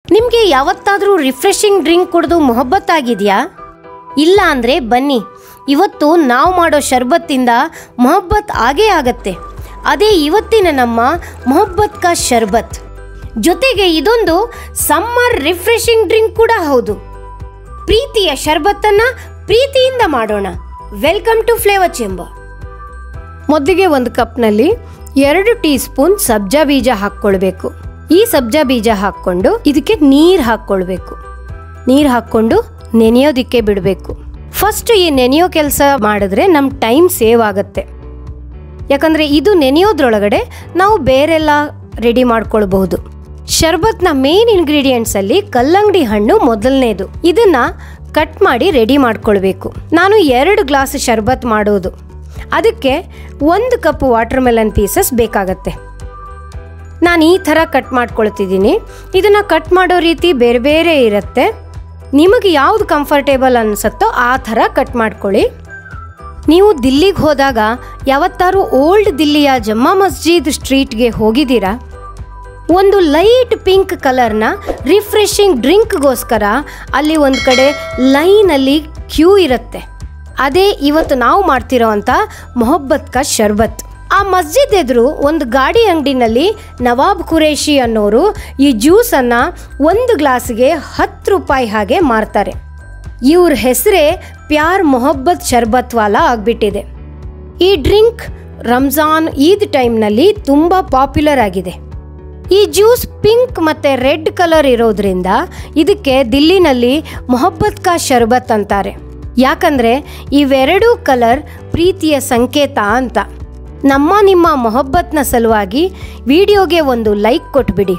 ನಿಮಗೆ ಯಾವತ್ತಾದರೂ refreshing drink ಕುಡಿದು ಮೊಹಬ್ಬತ್ ಆಗಿದೆಯಾ ಇಲ್ಲ ಅಂದರೆ ಬನ್ನಿ ಇವತ್ತು ನಾವು ಮಾಡೋ ಶರ್ಬತ್ತಿಂದ ಮೊಹಬ್ಬತ್ ಆಗೇ ಆಗತ್ತೆ ಅದೇ ಇವತ್ತಿನ ನಮ್ಮ ಮೊಹಬ್ಬತ್ ಕಾ ಶರ್ಬತ್ ಜೊತೆಗೆ ಇದೊಂದು ಸಮ್ಮರ್ ರಿಫ್ರೆಶಿಂಗ್ ಡ್ರಿಂಕ್ ಕೂಡ ಹೌದು ಪ್ರೀತಿಯ ಶರ್ಬತ್ತನ್ನ ಪ್ರೀತಿಯಿಂದ ಮಾಡೋಣ ವೆಲ್ಕಮ್ ಟು ಫ್ಲೇವರ್ ಚೇಂಬರ್ ಮೊದಲಿಗೆ ಒಂದು ಕಪ್ನಲ್ಲಿ ಎರಡು ಟೀ ಸ್ಪೂನ್ ಸಬ್ಜಾ ಬೀಜ ಹಾಕ್ಕೊಳ್ಬೇಕು ಈ ಸಬ್ಜಾ ಬೀಜ ಹಾಕ್ಕೊಂಡು ಇದಕ್ಕೆ ನೀರು ಹಾಕ್ಕೊಳ್ಬೇಕು ನೀರು ಹಾಕ್ಕೊಂಡು ನೆನೆಯೋದಿಕ್ಕೆ ಬಿಡಬೇಕು ಫಸ್ಟ್ ಈ ನೆನೆಯೋ ಕೆಲಸ ಮಾಡಿದ್ರೆ ನಮ್ಮ ಟೈಮ್ ಸೇವ್ ಆಗುತ್ತೆ ಯಾಕಂದರೆ ಇದು ನೆನೆಯೋದ್ರೊಳಗಡೆ ನಾವು ಬೇರೆಲ್ಲ ರೆಡಿ ಮಾಡ್ಕೊಳ್ಬಹುದು ಶರ್ಬತ್ನ ಮೇನ್ ಇಂಗ್ರೀಡಿಯೆಂಟ್ಸಲ್ಲಿ ಕಲ್ಲಂಗಡಿ ಹಣ್ಣು ಮೊದಲನೇದು ಇದನ್ನ ಕಟ್ ಮಾಡಿ ರೆಡಿ ಮಾಡ್ಕೊಳ್ಬೇಕು ನಾನು ಎರಡು ಗ್ಲಾಸ್ ಶರ್ಬತ್ ಮಾಡೋದು ಅದಕ್ಕೆ ಒಂದು ಕಪ್ ವಾಟರ್ ಮೆಲನ್ ಪೀಸಸ್ ಬೇಕಾಗತ್ತೆ ನಾನು ಈ ಥರ ಕಟ್ ಮಾಡ್ಕೊಳ್ತಿದ್ದೀನಿ ಇದನ್ನು ಕಟ್ ಮಾಡೋ ರೀತಿ ಬೇರೆ ಬೇರೆ ಇರುತ್ತೆ ನಿಮಗೆ ಯಾವುದು ಕಂಫರ್ಟೇಬಲ್ ಅನಿಸುತ್ತೋ ಆ ಥರ ಕಟ್ ಮಾಡ್ಕೊಳ್ಳಿ ನೀವು ದಿಲ್ಲಿಗೆ ಹೋದಾಗ ಯಾವತ್ತಾರು ಓಲ್ಡ್ ದಿಲ್ಲಿಯ ಜಮ್ಮಾ ಮಸ್ಜಿದ್ ಸ್ಟ್ರೀಟ್ಗೆ ಹೋಗಿದ್ದೀರಾ ಒಂದು ಲೈಟ್ ಪಿಂಕ್ ಕಲರ್ನ ರಿಫ್ರೆಶಿಂಗ್ ಡ್ರಿಂಕ್ಗೋಸ್ಕರ ಅಲ್ಲಿ ಒಂದು ಕಡೆ ಲೈನಲ್ಲಿ ಕ್ಯೂ ಇರುತ್ತೆ ಅದೇ ಇವತ್ತು ನಾವು ಮಾಡ್ತಿರೋ ಅಂಥ ಮೊಹಬ್ಬತ್ ಕಾ ಶರ್ಬತ್ ಆ ಮಸ್ಜಿದ್ ಎದುರು ಒಂದು ಗಾಡಿ ಅಂಗಡಿನಲ್ಲಿ ನವಾಬ್ ಖುರೇಶಿ ಅನ್ನೋರು ಈ ಜ್ಯೂಸನ್ನು ಒಂದು ಗ್ಲಾಸ್ಗೆ ಹತ್ತು ರೂಪಾಯಿ ಹಾಗೆ ಮಾರ್ತಾರೆ ಇವ್ರ ಹೆಸರೇ ಪ್ಯಾರ್ ಮೊಹಬ್ಬತ್ ಶರ್ಬತ್ ವಾಲಾ ಆಗಿಬಿಟ್ಟಿದೆ ಈ ಡ್ರಿಂಕ್ ರಂಜಾನ್ ಈದ್ ಟೈಮ್ನಲ್ಲಿ ತುಂಬ ಪಾಪ್ಯುಲರ್ ಆಗಿದೆ ಈ ಜ್ಯೂಸ್ ಪಿಂಕ್ ಮತ್ತು ರೆಡ್ ಕಲರ್ ಇರೋದ್ರಿಂದ ಇದಕ್ಕೆ ದಿಲ್ಲಿನಲ್ಲಿ ಮೊಹಬ್ಬತ್ ಕಾ ಶರ್ಬತ್ ಅಂತಾರೆ ಯಾಕಂದರೆ ಇವೆರಡೂ ಕಲರ್ ಪ್ರೀತಿಯ ಸಂಕೇತ ಅಂತ ನಮ್ಮ ನಿಮ್ಮ ಮೊಹಬ್ಬತ್ನ ಸಲುವಾಗಿ ವಿಡಿಯೋಗೆ ಒಂದು ಲೈಕ್ ಕೊಟ್ಬಿಡಿ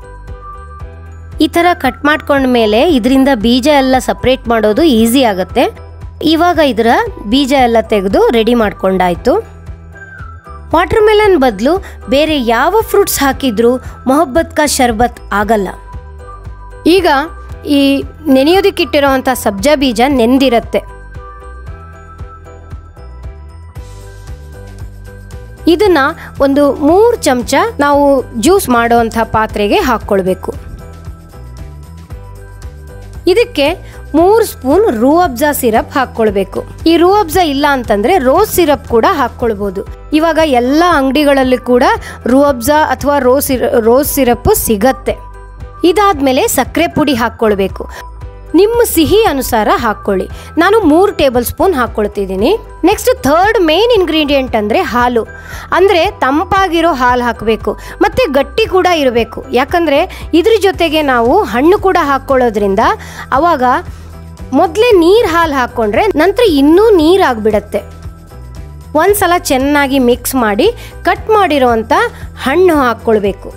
ಈ ಥರ ಕಟ್ ಮಾಡ್ಕೊಂಡ್ಮೇಲೆ ಇದರಿಂದ ಬೀಜ ಎಲ್ಲ ಸಪ್ರೇಟ್ ಮಾಡೋದು ಈಸಿ ಆಗುತ್ತೆ ಇವಾಗ ಇದರ ಬೀಜ ಎಲ್ಲ ತೆಗೆದು ರೆಡಿ ಮಾಡ್ಕೊಂಡಾಯ್ತು ವಾಟರ್ ಮೆಲನ್ ಬದಲು ಬೇರೆ ಯಾವ ಫ್ರೂಟ್ಸ್ ಹಾಕಿದ್ರೂ ಮೊಹಬ್ಬತ್ ಕಾ ಶರ್ಬತ್ ಆಗಲ್ಲ ಈಗ ಈ ನೆನೆಯೋದಕ್ಕಿಟ್ಟಿರೋವಂಥ ಸಬ್ಜಾ ಬೀಜ ನೆಂದಿರತ್ತೆ ಇದನ್ನ ಒಂದು ಮೂರು ಚಮಚ ನಾವು ಜ್ಯೂಸ್ ಮಾಡೋವಂಥ ಪಾತ್ರೆಗೆ ಹಾಕ್ಕೊಳ್ಬೇಕು ಇದಕ್ಕೆ ಮೂರು ಸ್ಪೂನ್ ರೂ ಅಬ್ಜಾ ಸಿರಪ್ ಹಾಕ್ಕೊಳ್ಬೇಕು ಈ ರೂ ಅಬ್ಜಾ ಇಲ್ಲ ಅಂತಂದ್ರೆ ರೋಸ್ ಸಿರಪ್ ಕೂಡ ಹಾಕ್ಕೊಳ್ಬೋದು ಇವಾಗ ಎಲ್ಲ ಅಂಗಡಿಗಳಲ್ಲಿ ಕೂಡ ರೂ ಅಬ್ಜಾ ಅಥವಾ ರೋಸ್ ರೋಸ್ ಸಿರಪ್ ಸಿಗತ್ತೆ ಇದಾದ್ಮೇಲೆ ಸಕ್ಕರೆ ಪುಡಿ ಹಾಕ್ಕೊಳ್ಬೇಕು ನಿಮ್ಮ ಸಿಹಿ ಅನುಸಾರ ಹಾಕ್ಕೊಳ್ಳಿ ನಾನು ಮೂರು ಟೇಬಲ್ ಸ್ಪೂನ್ ಹಾಕ್ಕೊಳ್ತಿದ್ದೀನಿ ನೆಕ್ಸ್ಟ್ ಥರ್ಡ್ ಮೇನ್ ಇಂಗ್ರೀಡಿಯೆಂಟ್ ಅಂದರೆ ಹಾಲು ಅಂದರೆ ತಂಪಾಗಿರೋ ಹಾಲು ಹಾಕಬೇಕು ಮತ್ತು ಗಟ್ಟಿ ಕೂಡ ಇರಬೇಕು ಯಾಕಂದರೆ ಇದ್ರ ಜೊತೆಗೆ ನಾವು ಹಣ್ಣು ಕೂಡ ಹಾಕ್ಕೊಳ್ಳೋದ್ರಿಂದ ಅವಾಗ ಮೊದಲೇ ನೀರು ಹಾಲು ಹಾಕ್ಕೊಂಡ್ರೆ ನಂತರ ಇನ್ನೂ ನೀರು ಆಗಿಬಿಡತ್ತೆ ಒಂದ್ಸಲ ಚೆನ್ನಾಗಿ ಮಿಕ್ಸ್ ಮಾಡಿ ಕಟ್ ಮಾಡಿರೋವಂಥ ಹಣ್ಣು ಹಾಕ್ಕೊಳ್ಬೇಕು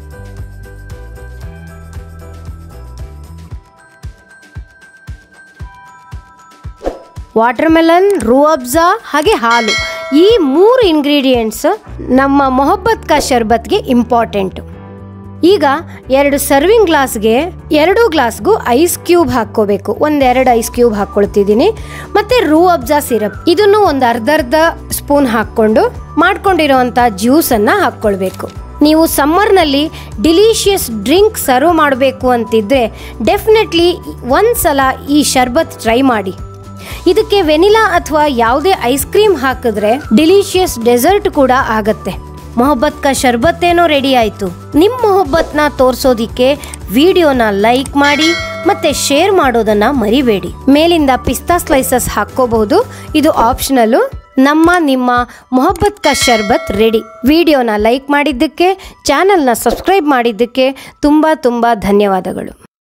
ವಾಟರ್ ಮೆಲನ್ ರೂ ಅಬ್ಜಾ ಹಾಗೆ ಹಾಲು ಈ ಮೂರು ಇಂಗ್ರೀಡಿಯೆಂಟ್ಸ್ ನಮ್ಮ ಮೊಹಬ್ಬತ್ ಕಾ ಶರ್ಬತ್ಗೆ ಇಂಪಾರ್ಟೆಂಟು ಈಗ ಎರಡು ಸರ್ವಿಂಗ್ ಗ್ಲಾಸ್ಗೆ ಎರಡೂ ಗ್ಲಾಸ್ಗೂ ಐಸ್ ಕ್ಯೂಬ್ ಹಾಕ್ಕೋಬೇಕು ಒಂದೆರಡು ಐಸ್ ಕ್ಯೂಬ್ ಹಾಕ್ಕೊಳ್ತಿದ್ದೀನಿ ಮತ್ತು ರೂ ಅಬ್ಜಾ ಸಿರಪ್ ಇದನ್ನು ಒಂದು ಅರ್ಧ ಅರ್ಧ ಸ್ಪೂನ್ ಹಾಕ್ಕೊಂಡು ಮಾಡ್ಕೊಂಡಿರೋವಂಥ ಜ್ಯೂಸನ್ನು ಹಾಕ್ಕೊಳ್ಬೇಕು ನೀವು ಸಮ್ಮರ್ನಲ್ಲಿ ಡಿಲಿಷಿಯಸ್ ಡ್ರಿಂಕ್ ಸರ್ವ್ ಮಾಡಬೇಕು ಅಂತಿದ್ರೆ ಡೆಫಿನೆಟ್ಲಿ ಒಂದ್ಸಲ ಈ ಶರ್ಬತ್ ಟ್ರೈ ಮಾಡಿ ಇದಕ್ಕೆ ವೆನಿಲಾ ಅಥವಾ ಯಾವುದೇ ಐಸ್ ಕ್ರೀಮ್ ಹಾಕಿದ್ರೆ ಡಿಲಿಷಿಯಸ್ ಡೆಸರ್ಟ್ ಕೂಡ ಆಗತ್ತೆ ಮೊಹಬ್ಬತ್ ಕಾ ಶರ್ಬತ್ತೇನೋ ರೆಡಿ ಆಯಿತು ನಿಮ್ಮ ಮೊಹಬ್ಬತ್ನ ತೋರಿಸೋದಿಕ್ಕೆ ವಿಡಿಯೋನ ಲೈಕ್ ಮಾಡಿ ಮತ್ತೆ ಶೇರ್ ಮಾಡೋದನ್ನ ಮರಿಬೇಡಿ ಮೇಲಿಂದ ಪಿಸ್ತಾ ಸ್ಲೈಸಸ್ ಹಾಕ್ಕೋಬಹುದು ಇದು ಆಪ್ಷನಲ್ಲು ನಮ್ಮ ನಿಮ್ಮ ಮೊಹಬ್ಬತ್ ಕಾ ಶರ್ಬತ್ ರೆಡಿ ವಿಡಿಯೋನ ಲೈಕ್ ಮಾಡಿದ್ದಕ್ಕೆ ಚಾನಲ್ನ ಸಬ್ಸ್ಕ್ರೈಬ್ ಮಾಡಿದ್ದಕ್ಕೆ ತುಂಬ ತುಂಬ ಧನ್ಯವಾದಗಳು